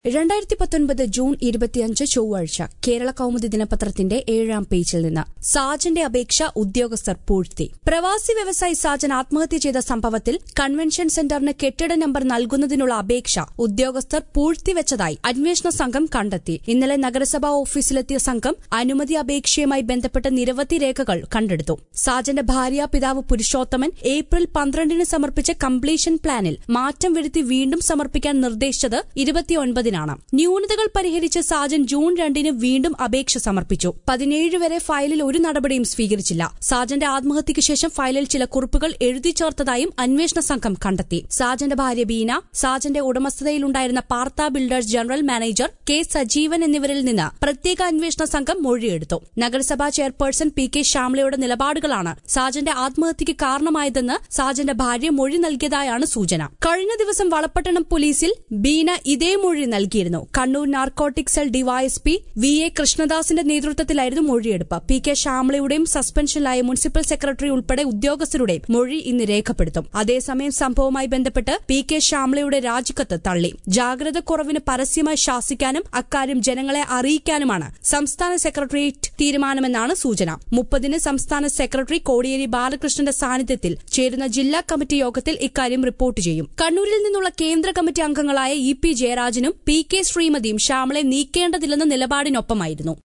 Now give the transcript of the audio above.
രണ്ടായിരത്തി പത്തൊൻപത് ജൂൺ ഇരുപത്തിയഞ്ച് ചൊവ്വാഴ്ച കേരള കൌമുദി ദിനപത്രത്തിന്റെ ഏഴാം പേജിൽ നിന്ന് സാജന്റെ അപേക്ഷ ഉദ്യോഗസ്ഥർ പൂഴ്ത്തി പ്രവാസി വ്യവസായി സാജൻ ആത്മഹത്യ ചെയ്ത സംഭവത്തിൽ കൺവെൻഷൻ സെന്ററിന് കെട്ടിട നമ്പർ നൽകുന്നതിനുള്ള അപേക്ഷ ഉദ്യോഗസ്ഥർ പൂഴ്ത്തിവെച്ചതായി അന്വേഷണ സംഘം കണ്ടെത്തി ഇന്നലെ നഗരസഭാ ഓഫീസിലെത്തിയ സംഘം അനുമതി അപേക്ഷയുമായി ബന്ധപ്പെട്ട നിരവധി രേഖകൾ കണ്ടെടുത്തു സാജന്റെ ഭാര്യ പിതാവ് പുരുഷോത്തമൻ ഏപ്രിൽ പന്ത്രണ്ടിന് സമർപ്പിച്ച കംപ്ലീഷൻ പ്ലാനിൽ മാറ്റം വരുത്തി വീണ്ടും സമർപ്പിക്കാൻ നിർദ്ദേശിച്ചത് ഇരുപത്തിയൊൻപതിനാണ് ന്യൂനതകൾ പരിഹരിച്ച് സാജൻ ജൂൺ രണ്ടിന് വീണ്ടും അപേക്ഷ സമർപ്പിച്ചു പതിനേഴ് വരെ ഫയലിൽ ഒരു നടപടിയും സ്വീകരിച്ചില്ല സാജന്റെ ആത്മഹത്യയ്ക്ക് ശേഷം ഫയലിൽ ചില കുറിപ്പുകൾ എഴുതി ചേർത്തതായും അന്വേഷണ സംഘം കണ്ടെത്തി സാജന്റെ ഭാര്യ ബീന സാജന്റെ ഉടമസ്ഥതയിലുണ്ടായിരുന്ന Partha builders general manager K Sajeevan എന്നിവരിൽ നിന്ന് പ്രത്യേക അന്വേഷണ സംഘം മൊഴിയെടുത്തു നഗരസഭാ ചെയർപേഴ്സൺ പി കെ ശ്യാമളയുടെ നിലപാടുകളാണ് സാജന്റെ ആത്മഹത്യയ്ക്ക് കാരണമായതെന്ന് സാജന്റെ ഭാര്യ മൊഴി നൽകിയതായാണ് സൂചന കഴിഞ്ഞ ദിവസം വളപട്ടണം പോലീസിൽ ബീന ഇതേ മൊഴി നൽകിയിരുന്നു Kannur narcotic cell DYSP V A കൃഷ്ണദാസിന്റെ നേതൃത്വത്തിലായിരുന്നു മൊഴിയെടുപ്പ് പി കെ ശ്യാമളയുടെയും സസ്പെൻഷനിലായ മുനിസിപ്പൽ സെക്രട്ടറി ഉൾപ്പെടെ ഉദ്യോഗസ്ഥരുടെയും മൊഴി ഇന്ന് രേഖപ്പെടുത്തും അതേസമയം സംഭവവുമായി ബന്ധപ്പെട്ട് പി കെ ശ്യാമളയുടെ രാജിക്കത്ത് തള്ളി ജാഗ്രത കുറവിന് പരസ്യമായി ശാസിക്കാനും അക്കാര്യം ജനങ്ങളെ അറിയിക്കാനുമാണ് സംസ്ഥാന സെക്രട്ടേറിയറ്റ് തീരുമാനമെന്നാണ് സൂചന മുപ്പതിന് സംസ്ഥാന സെക്രട്ടറി കോടിയേരി ബാലകൃഷ്ണന്റെ സാന്നിധ്യത്തിൽ ചേരുന്ന ജില്ലാ കമ്മിറ്റി യോഗത്തിൽ ഇക്കാര്യം റിപ്പോർട്ട് ചെയ്യും കണ്ണൂരിൽ നിന്നുള്ള കേന്ദ്ര കമ്മിറ്റി അംഗങ്ങളായ ഇ പി ജയരാജനും പി കെ ശ്രീമതിയും ശ്യാമളെ നീക്കേണ്ടതില്ലെന്ന നിലപാടിനൊപ്പമായിരുന്നു